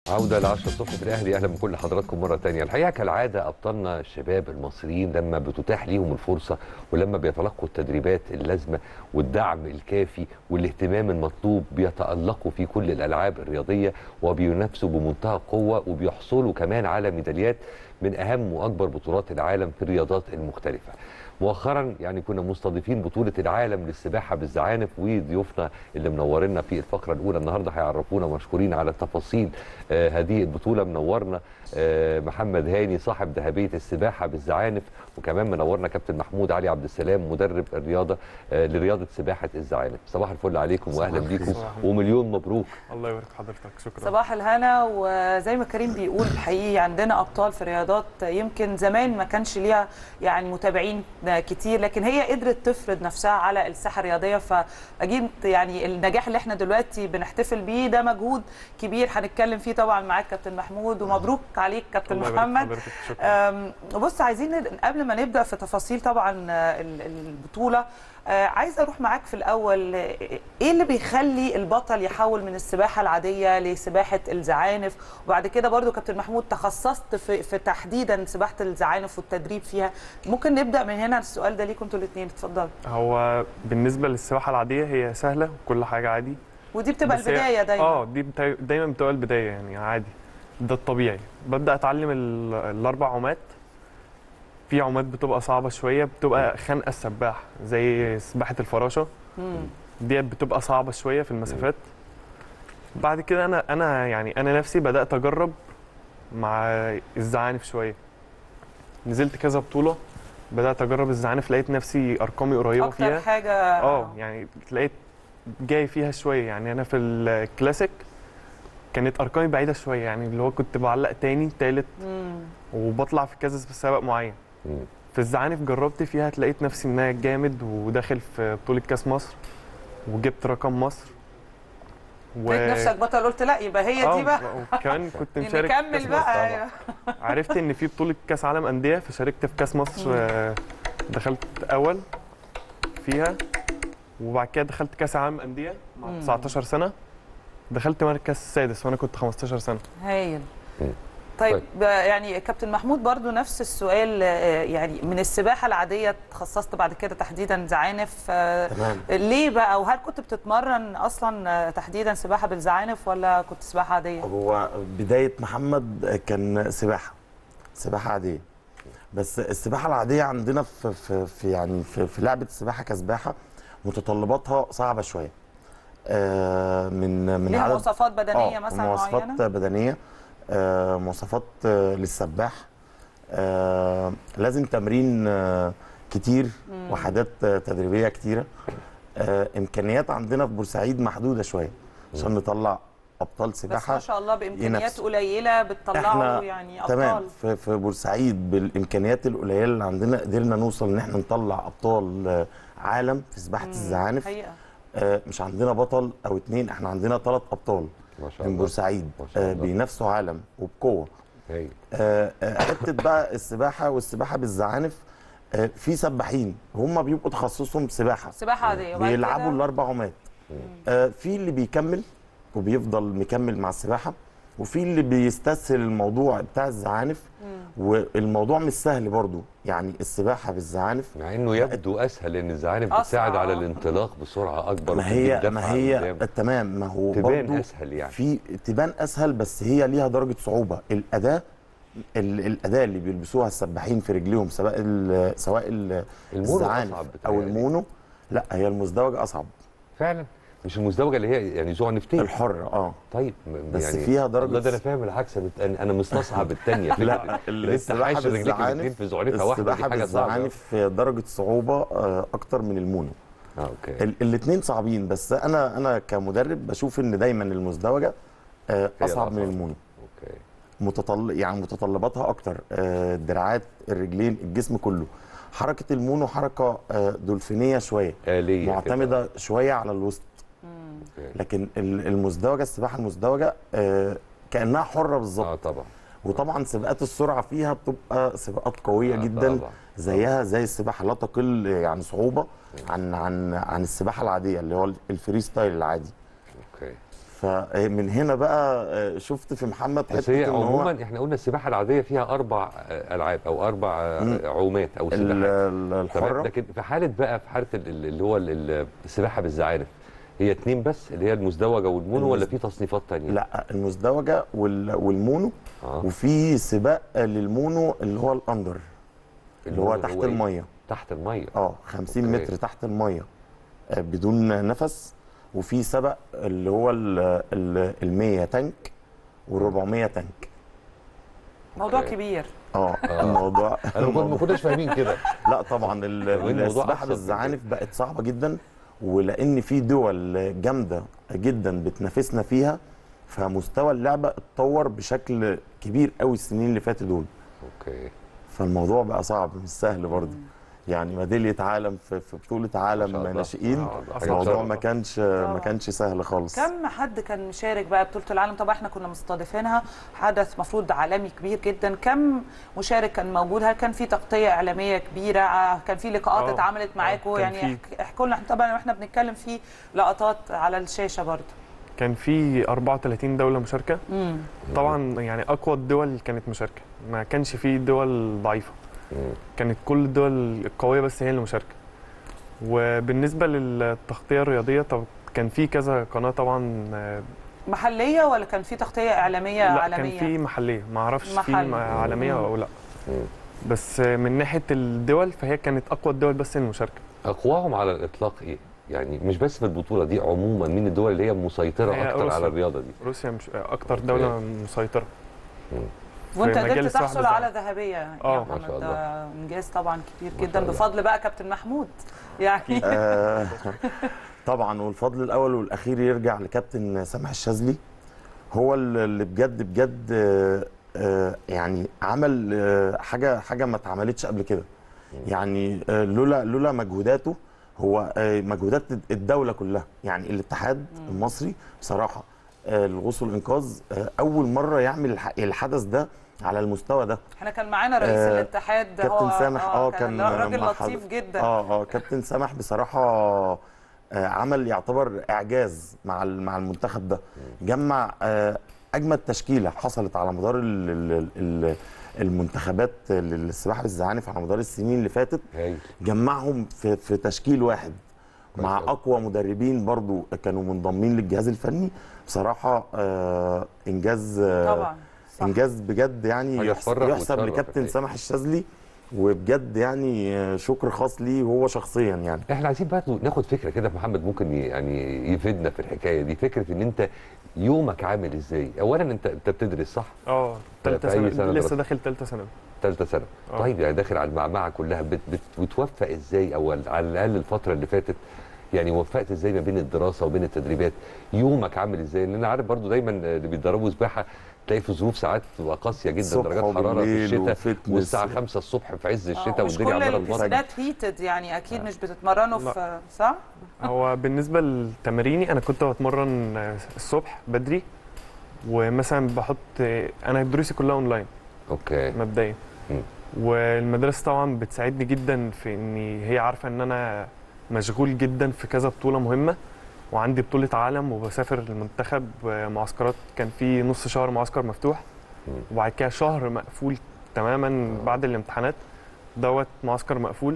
عودة ل 10 الصبح في الأهلي أهلا بكل حضراتكم مرة تانية الحقيقة كالعادة أبطالنا الشباب المصريين لما بتتاح ليهم الفرصة ولما بيتلقوا التدريبات اللازمة والدعم الكافي والاهتمام المطلوب بيتألقوا في كل الألعاب الرياضية وبينافسوا بمنتهى القوة وبيحصلوا كمان على ميداليات من أهم وأكبر بطولات العالم في الرياضات المختلفة مؤخرا يعني كنا مستضيفين بطوله العالم للسباحه بالزعانف وضيوفنا اللي منورنا في الفقره الاولى النهارده هيعرفونا مشكورين على تفاصيل آه هذه البطوله منورنا آه محمد هاني صاحب ذهبيه السباحه بالزعانف وكمان منورنا كابتن محمود علي عبد السلام مدرب الرياضه آه لرياضه سباحه الزعانف صباح الفل عليكم واهلا بيكم ومليون مبروك الله يبارك في حضرتك شكرا صباح الهنا وزي ما كريم بيقول حقيقي عندنا ابطال في رياضات يمكن زمان ما كانش ليها يعني متابعين كتير لكن هي قدرت تفرض نفسها على الساحه الرياضيه فاكيد يعني النجاح اللي احنا دلوقتي بنحتفل بيه ده مجهود كبير هنتكلم فيه طبعا معاك كابتن محمود ومبروك عليك كابتن الله يبارك في محمد حضرتك، شكرا. أم، بص عايزين ن- قبل ما نبدا في تفاصيل طبعا آه، ال- البطوله آه، عايز اروح معاك في الاول آه، ايه اللي بيخلي البطل يحول من السباحه العاديه لسباحه الزعانف وبعد كده برضو كابتن محمود تخصصت في, في تحديدا سباحه الزعانف والتدريب فيها ممكن نبدا من هنا السؤال ده ليكم انتوا الاثنين اتفضلوا هو بالنسبه للسباحه العاديه هي سهله وكل حاجه عادي ودي بتبقى بس هي- البدايه دايما اه دي بتا- دايما بتبقى البدايه يعني عادي ده الطبيعي ببدا اتعلم ال- الاربع عومات في عومات بتبقى صعبه شويه بتبقى خانقه السباح زي سباحه الفراشه مم. ديت بتبقى صعبه شويه في المسافات بعد كده انا انا يعني انا نفسي بدات اجرب مع الزعانف شويه نزلت كذا بطوله بدات اجرب الزعانف لقيت نفسي ارقامي قريبه اكتر فيها حاجه اه يعني لقيت جاي فيها شويه يعني انا في الكلاسيك كانت ارقامي بعيده شويه يعني اللي هو كنت بعلق تاني تالت مم. وبطلع في كذا سباق معين مم. في الزعانف جربت فيها لقيت نفسي ان انا جامد وداخل في بطوله كاس مصر وجبت رقم مصر لقيت نفسك بطل قلت لا يبقى هي دي بقى وكمان كنت مشارك في نكمل كاس مصر. بقى أيوة. عرفت ان في بطوله كاس عالم انديه فشاركت في كاس مصر آه، دخلت اول فيها وبعد كده دخلت كاس عالم انديه مع مم. 19 سنه دخلت مركز سادس وانا كنت 15 سنه هايل مم. طيب طيب. ب- يعني كابتن محمود برضو نفس السؤال آه، يعني من السباحه العاديه تخصصت بعد كده تحديدا زعانف آه، تمام ليه بقى وهل كنت بتتمرن اصلا آه، تحديدا سباحه بالزعانف ولا كنت سباحه عاديه هو بدايه محمد كان سباحه سباحه عاديه بس السباحه العاديه عندنا في, في, في يعني في, في لعبه السباحه كسباحه متطلباتها صعبه شويه آه من من ليها عدد مواصفات بدنيه آه، مثلا مواصفات معينه بدنيه آه مواصفات آه للسباح آه لازم تمرين آه كتير مم. وحدات آه تدريبيه كتيره آه امكانيات عندنا في بورسعيد محدوده شويه عشان نطلع ابطال بس سباحه ما شاء الله بامكانيات ينافسوا. قليله بتطلعوا احنا يعني تمام ابطال في, في بورسعيد بالامكانيات القليله اللي عندنا قدرنا نوصل ان احنا نطلع ابطال آه، عالم في سباحه مم. الزعانف حقيقه آه مش عندنا بطل او اتنين احنا عندنا ثلاث ابطال ما شاء من الله بورسعيد ما شاء آه الله. بينافسوا عالم وبقوه هايل. آه، آه، حته بقى السباحه والسباحه بالزعانف آه، في سباحين هم بيبقوا تخصصهم سباحه سباحه عاديه وبعد بيلعبوا كده- الاربع عمات آه، في اللي بيكمل وبيفضل مكمل مع السباحه وفي اللي بيستسهل الموضوع بتاع الزعانف مم. والموضوع مش سهل برضو يعني السباحه بالزعانف مع انه يبدو اسهل لان الزعانف أسرع. بتساعد على الانطلاق بسرعه اكبر ما وبتديك هي دفعة ما هي قدام. تمام ما هو تبان برضو اسهل يعني في تبان اسهل بس هي ليها درجه صعوبه الاداه ال- الاداه اللي بيلبسوها السباحين في رجليهم سواء ال- سواء ال- المونو الزعانف أصعب او بتهيألي. المونو لا هي المزدوجه اصعب فعلا مش المزدوجه اللي هي يعني زعنفتين الحر اه طيب م- بس فيها درجة الله ده انا فاهم العكس أنا- انا أنا مستصعب الثانيه لا انت حاشر رجليك الاثنين في زعنفه واحده السباحه دي حاجه صعبه بالزعانف درجه صعوبه آه، اكتر من المونو اه اوكي الاثنين صعبين بس انا انا كمدرب بشوف ان دايما المزدوجه آه، هي اصعب من الأصعب. المونو اوكي متطل يعني متطلباتها اكتر آه، الدراعات الرجلين الجسم كله حركه المونو حركه آه، دولفينيه شويه آلية كده. معتمده شويه على الوسط مم. أوكي. لكن ال- المزدوجه السباحه المزدوجه آه، كانها حره اه بالظبط طبعا وطبعا سباقات السرعه فيها بتبقى سباقات قويه آه جدا طبعا. زيها زي السباحه لا تقل يعني صعوبه عن عن عن السباحه العاديه اللي هو الفري ستايل العادي اوكي فمن هنا بقى آه، شفت في محمد بس حته هي ان هو عموما احنا قلنا السباحه العاديه فيها اربع آه، العاب او اربع آه، مم. عومات او ال- سباحات ال- تمام الحره لكن في حاله بقى في حاله ال- ال- اللي هو ال- ال- السباحه بالزعانف هي اتنين بس اللي هي المزدوجه والمونو ولا المز- في تصنيفات تانية؟ لا المزدوجه وال- والمونو آه. وفي سباق للمونو اللي هو الاندر اللي هو المونو تحت إيه؟ الميه تحت الميه اه 50 أوكي. متر تحت الميه آه، بدون نفس وفي سبق اللي هو ال 100 تانك وال 400 تانك موضوع أوكي. كبير اه آه. الموضوع انا ما كنت- ما كناش فاهمين كده لا طبعا ال- كمان الموضوع السباحه أبسط من بالزعانف بقت صعبه جدا ولان في دول جامده جدا بتنافسنا فيها فمستوى اللعبه اتطور بشكل كبير قوي السنين اللي فاتت دول اوكي فالموضوع بقى صعب مش سهل برضه يعني ميداليه عالم في في بطوله ما شاء عالم الله. ناشئين آه، ده حاجة الموضوع بصراحة. ما كانش طبعاً. ما كانش سهل خالص كم حد كان مشارك بقى بطوله العالم طبعا احنا كنا مستضيفينها حدث مفروض عالمي كبير جدا كم مشارك كان موجود هل كان في تغطيه اعلاميه كبيره آه، كان في لقاءات آه، اتعملت آه، معاكم كان يعني في. احك- احكوا لنا طبعا واحنا بنتكلم في لقطات على الشاشه برضه كان في 34 دوله مشاركه امم طبعا يعني اقوى الدول كانت مشاركه ما كانش في دول ضعيفه مم. كانت كل الدول القويه بس هي اللي مشاركه وبالنسبه للتغطيه الرياضيه طب كان في كذا قناه طبعا آه، محليه ولا كان في تغطيه اعلاميه لا عالميه كان في محليه ما اعرفش في محلي. م- عالميه مم. او لا مم. بس آه، من ناحيه الدول فهي كانت اقوى الدول بس المشاركه اقواهم على الاطلاق ايه؟ يعني مش بس في البطوله دي عموما مين الدول اللي هي مسيطره هي اكتر روسيا. على الرياضه دي؟ روسيا مش اكتر دوله مسيطره وانت في مجال قدرت السباحة تحصل بالزعانف. على ذهبيه يا آه، ما محمد شاء الله. ده انجاز طبعا كبير ما جدا شاء الله. بفضل بقى كابتن محمود يعني آه، طبعا والفضل الاول والاخير يرجع لكابتن سامح الشاذلي هو اللي بجد بجد آه، آه، يعني عمل آه، حاجه حاجه ما اتعملتش قبل كده يعني آه، لولا لولا مجهوداته هو آه، مجهودات الدوله كلها يعني الاتحاد المصري بصراحه آه، الغوص والانقاذ آه، اول مره يعمل الح- الحدث ده على المستوى ده احنا كان معانا رئيس آه، الاتحاد كابتن هو سامح اه كان راجل مع لطيف حضر- جدا اه اه كابتن سامح بصراحه آه عمل يعتبر اعجاز مع ال- مع المنتخب ده جمع آه اجمد تشكيله حصلت على مدار ال ال ال المنتخبات للسباحه بالزعانف على مدار السنين اللي فاتت هايل جمعهم في في تشكيل واحد كويس مع أوي. اقوى مدربين برضو كانوا منضمين للجهاز الفني بصراحه آه انجاز آه طبعا صح. انجاز بجد يعني حاجة يحسب, تفرح يحسب وتشرف لكابتن الحقيقة. سامح الشاذلي وبجد يعني آه، شكر خاص ليه هو شخصيا يعني احنا عايزين بقى ناخد فكره كده محمد ممكن ي- يعني يفيدنا في الحكايه دي فكره ان انت يومك عامل ازاي اولا انت انت بتدرس صح اه في ثالثه أي سنه, سنة لسه دراسة؟ داخل ثالثه سنه ثالثه سنه آه. طيب يعني داخل على المعمعه كلها بت بت بتوفق ازاي او على الاقل الفتره اللي فاتت يعني وفقت ازاي ما بين الدراسه وبين التدريبات يومك عامل ازاي لان انا عارف برضو دايما اللي بيتدربوا سباحه تلاقي في ظروف ساعات بتبقى قاسيه جدا الصبح درجات حراره في وبالليل الشتاء وفتنس. والساعه 5 الصبح في عز آه، الشتاء مش والدنيا كل عماله تمطر البسينات هيتد يعني اكيد مش بتتمرنوا لا. في صح؟ هو بالنسبه لتماريني انا كنت بتمرن الصبح بدري ومثلا بحط انا دروسي كلها اونلاين اوكي مبدئيا مم. والمدرسه طبعا بتساعدني جدا في ان هي عارفه ان انا مشغول جدا في كذا بطوله مهمه وعندي بطوله عالم وبسافر المنتخب معسكرات كان في نص شهر معسكر مفتوح مم. وبعد كده شهر مقفول تماما بعد الامتحانات دوت معسكر مقفول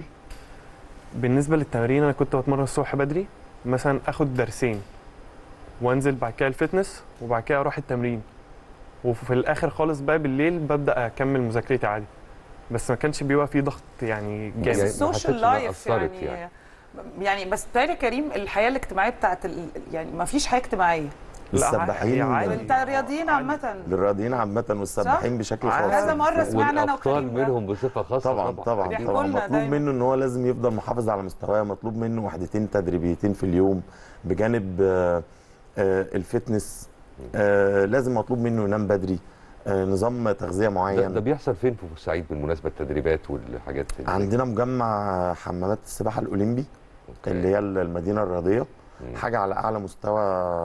بالنسبه للتمارين انا كنت بتمرن الصبح بدري مثلا اخد درسين وانزل بعد كده الفتنس وبعد كده اروح التمرين وفي الاخر خالص بقى بالليل ببدا اكمل مذاكرتي عادي بس ما كانش بيبقى في ضغط يعني يعني جامد ما السوشيال حسيتش إنها لايف أثرت يعني, يعني. يعني بس بتهيألي كريم الحياه الاجتماعيه بتاعت ال... يعني ما فيش حياه اجتماعيه لا، السباحين عادي. انت رياضيين عامه للرياضيين عامه والسباحين بشكل عادي. خاص كذا مره سمعنا انا والابطال وكريم ده. منهم بصفه خاصه طبعا طبعا بيحكوا طبعا لنا مطلوب دايما. منه ان هو لازم يفضل محافظ على مستواه مطلوب منه وحدتين تدريبيتين في اليوم بجانب آه، آه، الفتنس آه، لازم مطلوب منه ينام بدري آه، نظام تغذيه ده, ده معين بيحصل فين في بورسعيد بالمناسبه التدريبات والحاجات دي عندنا مجمع حمامات السباحه الاولمبي أوكي. اللي هي المدينه الرياضيه مم. حاجه على اعلى مستوى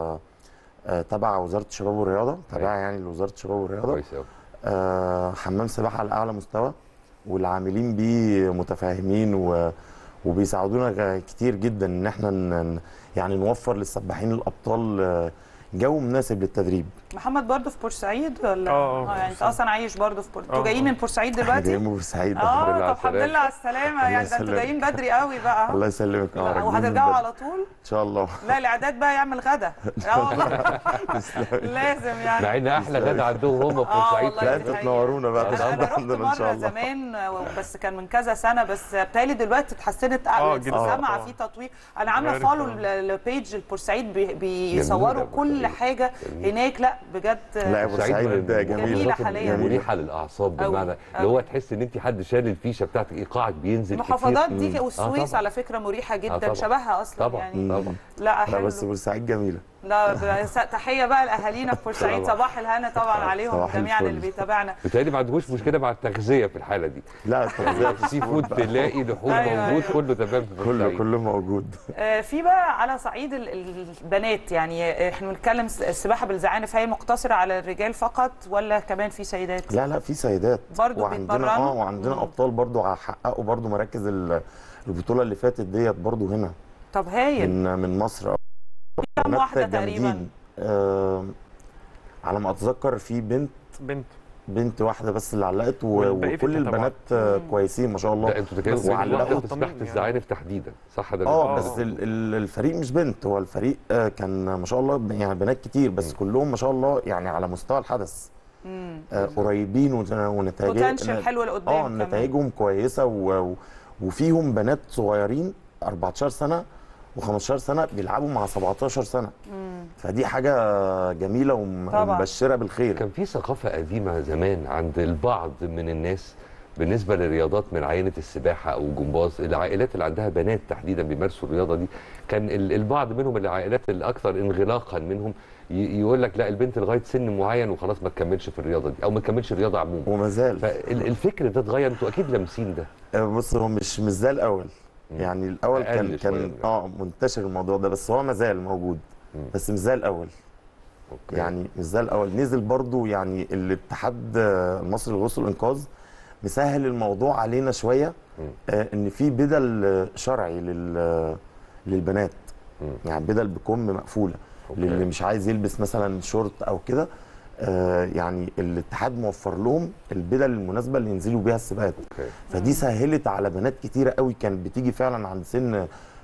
آه، تبع وزاره الشباب والرياضه تبع يعني لوزاره الشباب والرياضه كويس قوي آه، حمام سباحه على اعلى مستوى والعاملين بيه متفاهمين و... وبيساعدونا غ- كتير جدا ان احنا ن... يعني نوفر للسباحين الابطال آه، جو مناسب للتدريب محمد برضو في بورسعيد ولا آه، آه، يعني انت اصلا عايش برضو في بورسعيد آه، انتوا جايين آه. من بورسعيد احنا جايين دلوقتي من بورسعيد الحمد اه لله على طب الحمد السلامة. لله على السلامه الله يعني ده انتوا يسلمك. جايين بدري قوي بقى الله يسلمك اه راجعين من وهترجعوا بدري. على طول ان شاء الله لا الاعداد بقى يعمل غدا اه والله لازم يعني مع ان احلى غدا عندهم هم في آه بورسعيد والله لا دي حقيقة. تنورونا بقى انا تتغدوا انا رحت عندنا ان شاء مره الله زمان بس كان من كذا سنه بس بتهيألي دلوقتي اتحسنت آه، لسه جدا. سامعه آه. في تطوير انا عامله غير فولو الكلام. البيج البورسعيد بي- بيصوروا جميلة كل بورسعيد. حاجه جميل. هناك لا بجد لا، بورسعيد من- ده من جميلة. جميلة المناطق حاليا. مريحه للاعصاب أوي، بمعنى اللي هو أوي. تحس ان انت حد شال الفيشه بتاعتك ايقاعك بينزل المحافظات كتير. دي آه، والسويس طبعاً. على فكره مريحه جدا طبعاً. شبهها اصلا طبعا يعني طبعا لا لا حلو بس بورسعيد جميله لا بس تحيه بقى لاهالينا في بورسعيد طبعاً. صباح الهنا طبعا عليهم صباح جميعا الفل. اللي بيتابعنا بالتالي ما عندكوش مشكله مع التغذيه في الحاله دي لا التغذية سي فود تلاقي لحوم أيوة، موجود أيوة. كله تمام في كله بورسعيد. كله موجود آه، في بقى على صعيد ال- ال- البنات يعني احنا بنتكلم س- السباحه بالزعانف هي مقتصره على الرجال فقط ولا كمان في سيدات؟ لا لا في سيدات برضو وعندنا بيتمرنوا؟ اه وعندنا مم. ابطال برضو حققوا برضو مراكز ال- البطوله اللي فاتت ديت برضو هنا طب هايل من من مصر كم بنات واحده تقريبا؟ جامدين. آه على ما اتذكر في بنت بنت بنت واحده بس اللي علقت و- والباقي في وكل التتابعات. البنات آه، مم. كويسين ما شاء لا الله انتوا بتتكلموا بس عن وعلقوا واحده في الطمين سباحه يعني. الزعانف تحديدا صح ده اللي اه أنت بس قصدك؟ ال- ال- الفريق مش بنت هو الفريق آه، كان ما شاء الله يعني بنات كتير بس كلهم ما شاء الله يعني على مستوى الحدث امم آه، قريبين ونتائج بوتنشال حلو لقدام اه كمان. نتائجهم كويسه و... و- وفيهم بنات صغيرين 14 سنه و15 سنه بيلعبوا مع 17 سنه مم. فدي حاجه جميله وم- طبعاً. ومبشره بالخير كان في ثقافه قديمه زمان عند البعض من الناس بالنسبه للرياضات من عينه السباحه او الجمباز العائلات اللي عندها بنات تحديدا بيمارسوا الرياضه دي كان ال- البعض منهم العائلات الاكثر انغلاقا منهم ي- يقول لك لا البنت لغايه سن معين وخلاص ما تكملش في الرياضه دي او ما تكملش الرياضه عموما وما زال فالفكر ده اتغير انتوا اكيد لامسين ده آه، بص هو مش مش زي الاول مم. يعني الاول أقل كان شوية كان دلوقتي. اه منتشر الموضوع ده بس هو ما زال موجود مم. بس مش زي الاول أوكي. يعني مش زي الاول نزل برضو يعني الاتحاد آه، المصري للغوص والانقاذ مسهل الموضوع علينا شويه مم. آه، ان في بدل آه، شرعي لل للبنات مم. يعني بدل بكم مقفوله أوكي. للي مش عايز يلبس مثلا شورت او كده آه، يعني الاتحاد موفر لهم البدل المناسبه اللي ينزلوا بيها السباقات أوكي. فدي سهلت على بنات كتيره قوي كانت بتيجي فعلا عند سن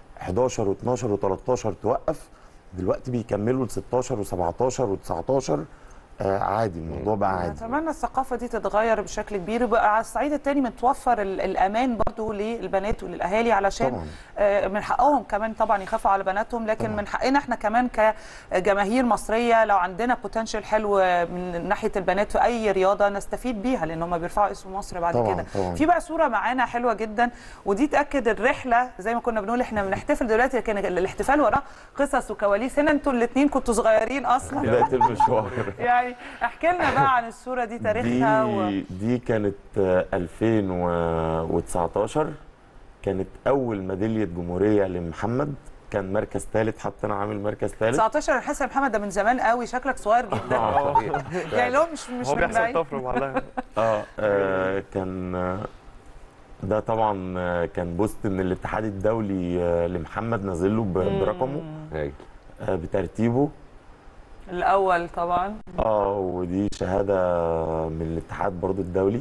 11 و12 و13 توقف دلوقتي بيكملوا ل 16 و17 و19 آه عادي الموضوع بقى عادي اتمنى الثقافه دي تتغير بشكل كبير وبقى على الصعيد الثاني متوفر ال- الامان برضو للبنات وللاهالي علشان طبعا آه، من حقهم كمان طبعا يخافوا على بناتهم لكن طبعاً. من حقنا احنا كمان كجماهير مصريه لو عندنا بوتنشال حلو من ناحيه البنات في اي رياضه نستفيد بيها لان هم بيرفعوا اسم مصر بعد طبعاً، كده طبعاً. في بقى صوره معانا حلوه جدا ودي تاكد الرحله زي ما كنا بنقول احنا بنحتفل دلوقتي لكن الاحتفال وراه قصص وكواليس هنا انتوا الاثنين كنتوا صغيرين اصلا بدايه المشوار يعني احكي لنا بقى عن الصوره دي تاريخها و... دي دي كانت آه، 2019 كانت اول ميداليه جمهوريه لمحمد كان مركز ثالث حتى انا عامل مركز ثالث 19 انا حاسه يا محمد ده من زمان قوي شكلك صغير جدا آه، صحيح. يعني لو مش مش هو من بيحصل بعيد طفره بعدها اه آه، كان آه، ده طبعا آه، كان بوست من الاتحاد الدولي آه، لمحمد نازل له ب- برقمه هايل. آه، بترتيبه الاول طبعا اه ودي شهاده من الاتحاد برضو الدولي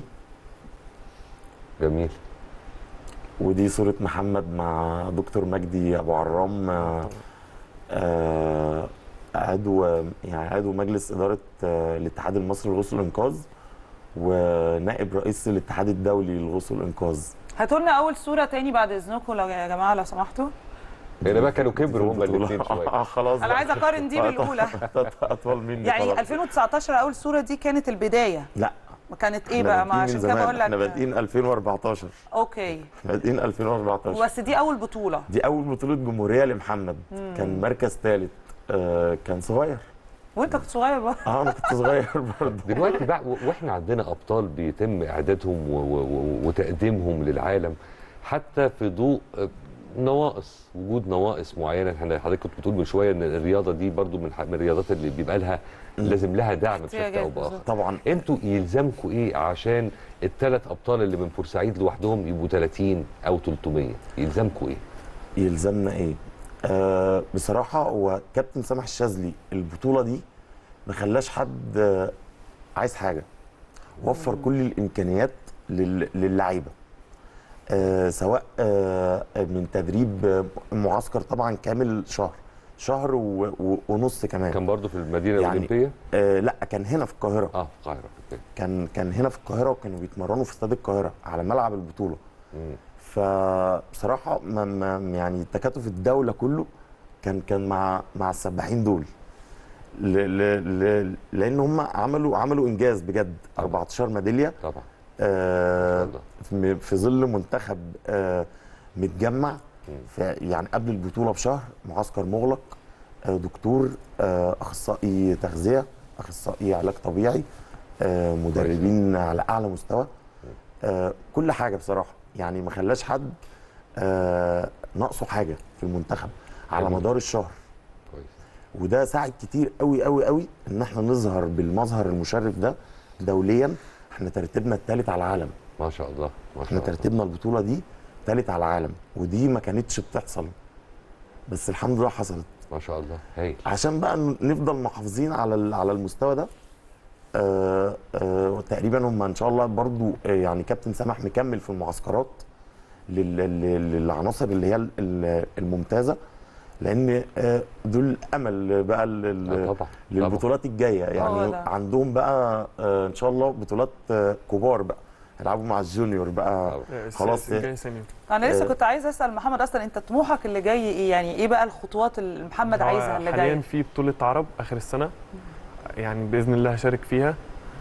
جميل ودي صورة محمد مع دكتور مجدي أبو عرام آه، آه، عضو يعني عضو مجلس إدارة آه، الاتحاد المصري للغوص والإنقاذ ونائب رئيس الاتحاد الدولي للغوص والإنقاذ هاتوا لنا اول صوره تاني بعد اذنكم لو يا جماعه لو سمحتوا هنا بقى كانوا كبروا هما البطولة. الاثنين شويه اه خلاص انا عايزه اقارن دي بالاولى أطول مني يعني خلاص. 2019 اول صوره دي كانت البدايه لا كانت ايه إحنا بقى ما بادئين من عشان كده زمان. بقول احنا لك بادئين 2014 اوكي بادئين 2014 بس دي اول بطوله دي أول بطولة جمهورية لمحمد كان مركز ثالث آه، كان صغير وانت كنت صغير بقى اه انا كنت صغير برضه دلوقتي بقى و- واحنا عندنا ابطال بيتم اعدادهم و- و- و- وتقديمهم للعالم حتى في ضوء آه، نواقص وجود نواقص معينه احنا حضرتك كنت بتقول من شويه ان الرياضه دي برضو من ح- من الرياضات اللي بيبقى لها لازم لها دعم بشكل او احتياجات باخر بالظبط. طبعا انتوا يلزمكم ايه عشان الثلاث ابطال اللي من بورسعيد لوحدهم يبقوا 30 او 300 يلزمكم ايه يلزمنا ايه آه بصراحه هو كابتن سامح الشاذلي البطوله دي ما خلاش حد آه عايز حاجه وفر كل الامكانيات لل- للعيبه آه سواء آه من تدريب آه، معسكر طبعا كامل شهر شهر و- و- ونص كمان كان برضو في المدينه يعني- الاولمبيه آه لا كان هنا في القاهره اه في القاهره اوكي كان كان هنا في القاهره وكانوا بيتمرنوا في استاد القاهره على ملعب البطوله مم. فبصراحه ما ما يعني تكاتف الدوله كله كان كان مع مع السباحين دول ل ل ل لان هم عملوا عملوا انجاز بجد 14 ميداليه طبعا آه الله. في في ظل منتخب آه متجمع في يعني قبل البطوله بشهر معسكر مغلق آه دكتور آه اخصائي تغذيه اخصائي علاج طبيعي آه مدربين على اعلى مستوى آه كل حاجه بصراحه يعني ما خلاش حد آه ناقصه حاجه في المنتخب على جميل. مدار الشهر كويس وده ساعد كتير قوي قوي قوي ان احنا نظهر بالمظهر المشرف ده دوليا احنا ترتيبنا الثالث على العالم ما شاء الله ما احنا شاء الله ترتيبنا البطوله دي ثالث على العالم ودي ما كانتش بتحصل بس الحمد لله حصلت ما شاء الله هايل عشان بقى ن- نفضل محافظين على ال- على المستوى ده آه آه تقريبا هم ان شاء الله برضو آه يعني كابتن سامح مكمل في المعسكرات لل- لل- للعناصر اللي هي ال- ال- الممتازه لان آه دول امل بقى ال- ال- آه طبعا طبعا للبطولات الجايه هو يعني ده. عندهم بقى آه ان شاء الله بطولات آه كبار بقى هيلعبوا مع الجونيور بقى طبعا. خلاص. جاي سنين انا لسه آه. كنت عايزه اسال محمد اصلا انت طموحك اللي جاي ايه يعني ايه بقى الخطوات اللي محمد هو عايزها اللي حاليا جايه في بطولة عرب آخر السنة يعني بإذن الله هشارك فيها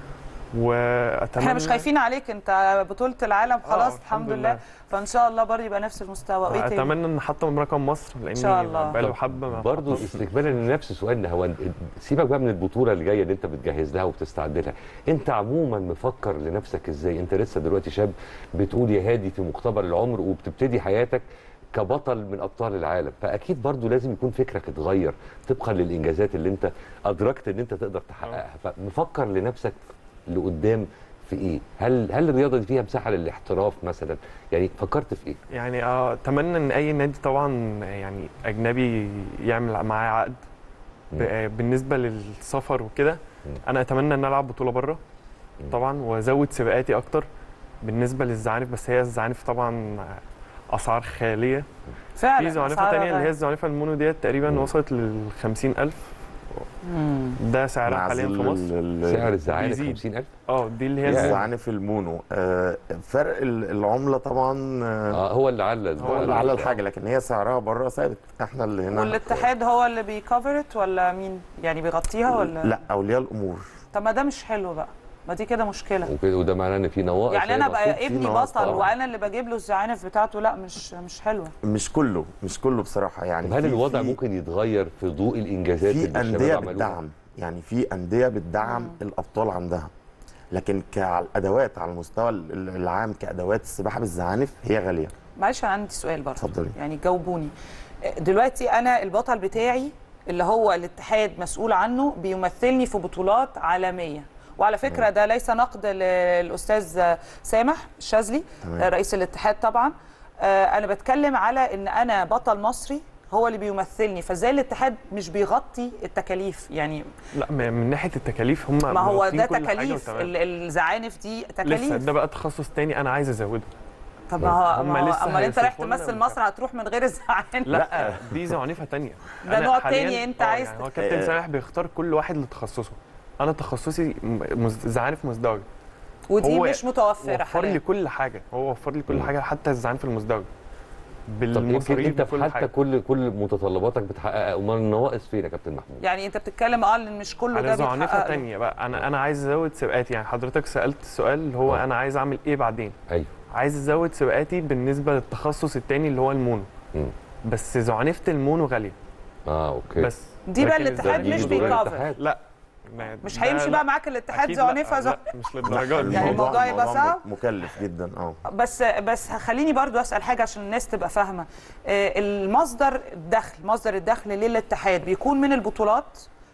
وأتمنى احنا مش خايفين عليك انت بطوله العالم خلاص آه، الحمد لله فان شاء الله برضه يبقى نفس المستوى وايه تاني أتمنى إن حتى رقم مصر لأني شاء الله. بقاله طب حبة ما برضه حطمش. استكمالا لنفس سؤالنا هو سيبك بقى من البطوله اللي جايه اللي انت بتجهز لها وبتستعد لها انت عموما مفكر لنفسك ازاي انت لسه دلوقتي شاب بتقول يا هادي في مقتبل العمر وبتبتدي حياتك كبطل من ابطال العالم فاكيد برضه لازم يكون فكرك اتغير طبقا للانجازات اللي انت ادركت ان انت تقدر تحققها فمفكر لنفسك لقدام في ايه هل هل الرياضه دي فيها مساحه للاحتراف مثلا يعني فكرت في ايه يعني آه، أتمنى إن أي نادي طبعا يعني أجنبي يعمل معايا عقد ب- آه، بالنسبة للسفر وكده مم. أنا أتمنى إن ألعب بطولة بره مم. طبعا وأزود سباقاتي أكتر بالنسبة للزعانف بس هي الزعانف طبعا أسعار خيالية فعلا في زعنفه أسعارها تانية اللي هي غالية. الزعنفه المونو ديت تقريبا مم. وصلت لل 50000 مم. ده سعرها مع حاليا في ظل مصر ال- ال- سعر الزعانف بيزيد. 50000 اه دي اللي هي يا. الزعنفة. الزعانف المونو آه فرق ال- العمله طبعا آه اه هو اللي على هو هو على الحاجه لكن هي سعرها بره ثابت احنا اللي هنا والاتحاد هو اللي بيكفرت ولا مين يعني بيغطيها ولا لا اولياء الامور طب ما ده مش حلو بقى ما دي كده مشكله وكده وده معناه ان في نواقص يعني هي انا المفروض بقى في ابني نواقص بطل طبعاً. وانا اللي بجيب له الزعانف بتاعته لا مش مش حلوه مش كله مش كله بصراحه يعني طب هل في- الوضع في- ممكن يتغير في ضوء الانجازات في اللي الشباب انديه عملوها؟ بتدعم يعني في انديه بتدعم الابطال عندها لكن كالادوات على المستوى ال- ال- العام كادوات السباحه بالزعانف هي غاليه معلش انا عندي سؤال برضه اتفضلي. يعني جاوبوني دلوقتي انا البطل بتاعي اللي هو الاتحاد مسؤول عنه بيمثلني في بطولات عالميه وعلى فكره ده ليس نقد للاستاذ سامح الشاذلي تمام. رئيس الاتحاد طبعا آه، انا بتكلم على ان انا بطل مصري هو اللي بيمثلني فازاي الاتحاد مش بيغطي التكاليف يعني لا م- من ناحيه التكاليف هم ما هو مغطين ده كل حاجة تكاليف وتمام. ال- الزعانف دي لسه تكاليف ده بقى تخصص تاني انا عايز ازوده طب ما هو هم ما هو لسه امال انت رايح هيصرفوا لنا تمثل من مصر هتروح من غير الزعانف لا دي زعنفه تانية ده أنا نوع حالياً- تاني أنت آه، عايز يعني هو كابتن آه. سامح بيختار كل واحد لتخصصه انا تخصصي م- مز- زعانف مزدوجه ودي هو مش متوفره وفر لي حاليا كل حاجه هو وفر لي كل مم. حاجه حتى الزعانف المزدوجه طب يمكن بالمصاريف انت في بكل حتى حاجه كل كل متطلباتك بتحققها امال النواقص فين يا كابتن محمود؟ يعني انت بتتكلم اه ان مش كله ده على زعنفه بيتحقق له. تانية بقى انا انا عايز ازود سباقاتي يعني حضرتك سالت السؤال اللي هو آه. انا عايز اعمل ايه بعدين ايوه عايز ازود سباقاتي بالنسبه للتخصص التاني اللي هو المونو مم. بس زعنفه المونو غاليه اه اوكي بس دي بقى لكن الاتحاد الزعنفة مش دي دور بيكفر الاتحاد. لا ما- مش ده هيمشي لا. بقى معاك الاتحاد أكيد لا، زعنفه زع- لا مش للدرجه دي يعني الموضوع يبقى صعب؟ مكلف جدا اه بس بس خليني برضو اسال حاجه عشان الناس تبقى فاهمه آه، المصدر الدخل مصدر الدخل للاتحاد بيكون من البطولات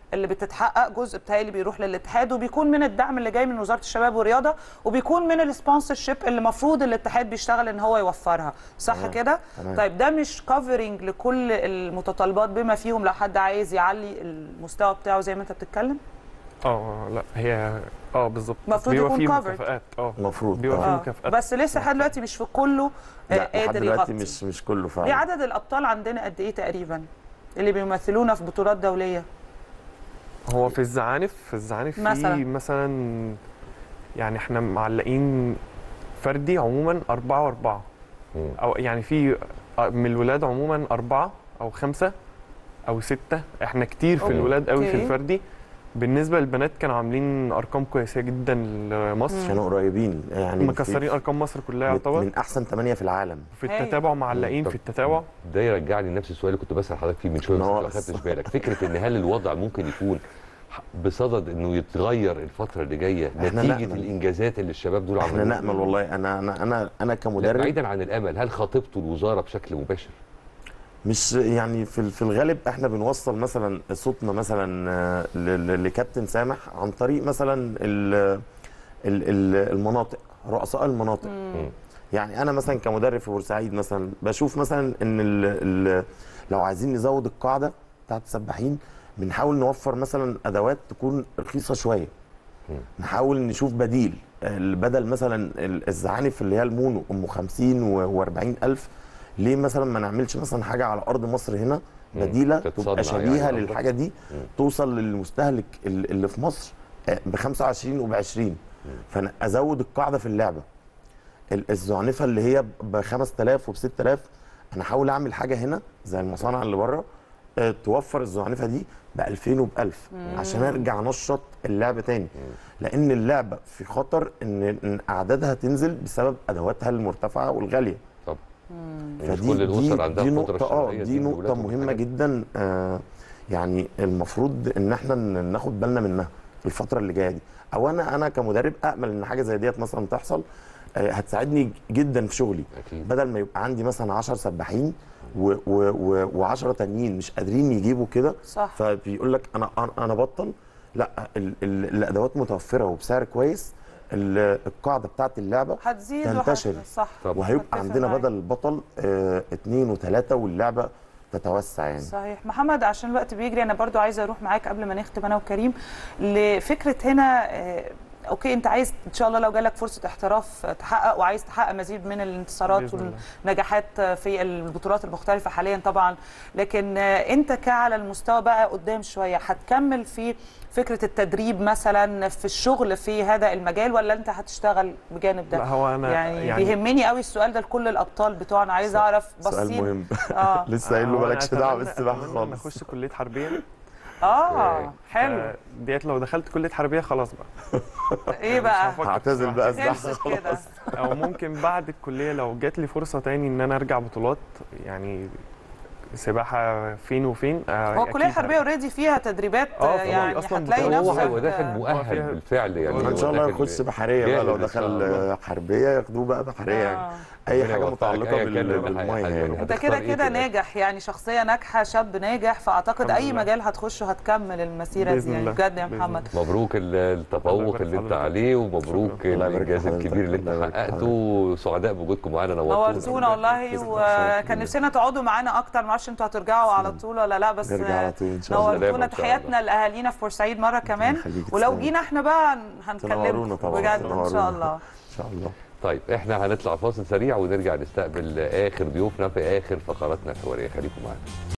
اللي بتتحقق جزء بتهيألي بيروح للاتحاد وبيكون من الدعم اللي جاي من وزاره الشباب والرياضه وبيكون من السبونسرشيب اللي المفروض الاتحاد بيشتغل ان هو يوفرها صح تمام. كده تمام. طيب ده مش كفرنج لكل المتطلبات بما فيهم لو حد عايز يعلي المستوى بتاعه زي ما انت بتتكلم اه لا هي اه بالظبط المفروض بيبقى يكون فيه covered. مكافآت اه المفروض بيبقى فيه آه. مكافآت بس لسه لحد دلوقتي مش في كله آه، لا لحد قادر دلوقتي يغطي مش مش كله ليه فعلا عدد الابطال عندنا قد ايه تقريبا اللي بيمثلونا في بطولات دوليه هو في الزعانف في الزعانف في مثلاً. مثلا يعني احنا معلقين فردي عموما أربعة وأربعة مم. أو يعني في من الولاد عموما أربعة أو خمسة أو ستة احنا كتير في أوكي. الولاد قوي في الفردي بالنسبة للبنات كانوا عاملين أرقام كويسة جدا لمصر كانوا قريبين يعني مكسرين في- أرقام مصر كلها من- يعتبر من احسن ثمانيه في العالم في هايل. التتابع معلقين طب في التتابع ده يرجعني لنفس السؤال اللي كنت بسال حضرتك فيه من شويه بس ما هو انت ما خدتش بالك فكره ان هل الوضع ممكن يكون ح- بصدد انه يتغير الفتره اللي جايه إحنا نتيجه نأمل. الانجازات اللي الشباب دول احنا عملوها نامل والله انا انا انا انا لا، كمدرب بعيدا عن الامل هل خاطبتوا الوزاره بشكل مباشر مش يعني في في الغالب احنا بنوصل مثلا صوتنا مثلا آه، ل- ل- لكابتن سامح عن طريق مثلا ال- ال- ال- المناطق رؤساء المناطق مم. يعني انا مثلا كمدرب في بورسعيد مثلا بشوف مثلا ان ال ال لو عايزين نزود القاعده بتاعت السباحين بنحاول نوفر مثلا ادوات تكون رخيصه شويه مم. نحاول نشوف بديل ال- بدل مثلا ال- الزعانف اللي هي المونو ام 50 و40 الف ليه مثلا ما نعملش مثلا حاجه على ارض مصر هنا مم. بديله تتصنع تبقى شبيهه يعني قصدك؟ للحاجه دي مم. توصل للمستهلك ال- اللي في مصر ب 25 وب 20 فانا ازود القاعده في اللعبه ال- الزعنفه اللي هي ب 5000 وب 6000 انا احاول اعمل حاجه هنا زي المصانع اللي بره آه، توفر الزعنفه دي ب 2000 وب 1000 عشان ارجع انشط اللعبه تاني لان اللعبه في خطر ان إن اعدادها تنزل بسبب ادواتها المرتفعه والغاليه طب مش فدي كل الاسر دي, عندها دي القدره نقطه اه الشرعيه دي نقطه لأولادهم مهمه الحاجات دي. جدا آه يعني المفروض ان احنا ن- ناخد بالنا منها الفتره اللي جايه دي او انا انا كمدرب امل ان حاجه زي ديت مثلا تحصل آه هتساعدني جدا في شغلي اكيد بدل ما يبقى عندي مثلا 10 سباحين و10 تانيين مش قادرين يجيبوا كده صح فبيقول لك انا أنا- انا بطل لا ال ال الادوات متوفره وبسعر كويس ال- القاعده بتاعت اللعبه هتزيد تنتشر. وهت- صح طب. وهيبقى أتفق عندنا معاك. بدل البطل آه اتنين وتلاته واللعبه تتوسع يعني صحيح محمد عشان الوقت بيجري انا برضو عايزه اروح معاك قبل ما نختم انا وكريم لفكره هنا آه، اوكي انت عايز ان شاء الله لو جالك فرصه احتراف آه، تحقق وعايز تحقق مزيد من الانتصارات بإذن الله. والنجاحات آه، في البطولات المختلفه حاليا طبعا لكن آه، انت كعلى المستوى بقى قدام شويه هتكمل في فكره التدريب مثلا في الشغل في هذا المجال ولا انت هتشتغل بجانب ده لا هو أنا يعني, يعني بيهمني قوي السؤال ده لكل الابطال بتوعنا عايز اعرف سؤال باصين مهم اه لسه قايل له هو أنا مالكش دعوه أتمنى- بالسباحه أتمنى إن خالص اخش كليه حربيه اه حلو آه، ديت لو دخلت كليه حربيه خلاص بقى ايه بقى هفكر هعتزل بقى بصراحة. السباحه خلصت كده خلاص او ممكن بعد الكليه لو جات لي فرصه تاني ان انا ارجع بطولات يعني سباحه فين وفين آه، هو الكليه أكيد الحربيه اوريدي فيها تدريبات آه، طبعاً. يعني أصلاً هتلاقي بطولات. هو نفسك هو داخل هو مؤهل فيها- بالفعل يعني هو ان شاء هو الله داخل يخش بحريه بقى لو جاهز إن شاء دخل الله. آه، حربيه ياخدوه بقى بحريه يعني آه. اي ربنا حاجه يوفقك. متعلقه أيا كان بال- بقى بالميه حاجة. يعني انت هتختار كده إيه كده في الآخر؟ ناجح يعني شخصيه ناجحه شاب ناجح فاعتقد الحمد اي لله. مجال هتخشه هتكمل المسيره بإذن دي يعني الله. بجد يا بإذن محمد مبروك ال- الله التفوق يبارك اللي انت حضرتك. عليه ومبروك شكراً. الله يبارك الانجاز حضرتك. الكبير اللي انت الله يبارك حققته وسعداء بوجودكم معانا نورتونا نورتونا والله وكان نفسنا تقعدوا معانا اكتر معرفش انتوا هترجعوا على طول ولا لا بس نرجع على طول ان شاء الله سلامة نورتونا إن شاء تحياتنا لاهالينا في بورسعيد مره كمان يخليك، ولو تسلمي. جينا احنا بقى تنورونا هنكلمكم طبعاً، بجد ان شاء تنورونا. الله ان شاء الله طيب احنا هنطلع فاصل سريع ونرجع نستقبل اخر ضيوفنا في اخر فقراتنا الحواريه خليكم معانا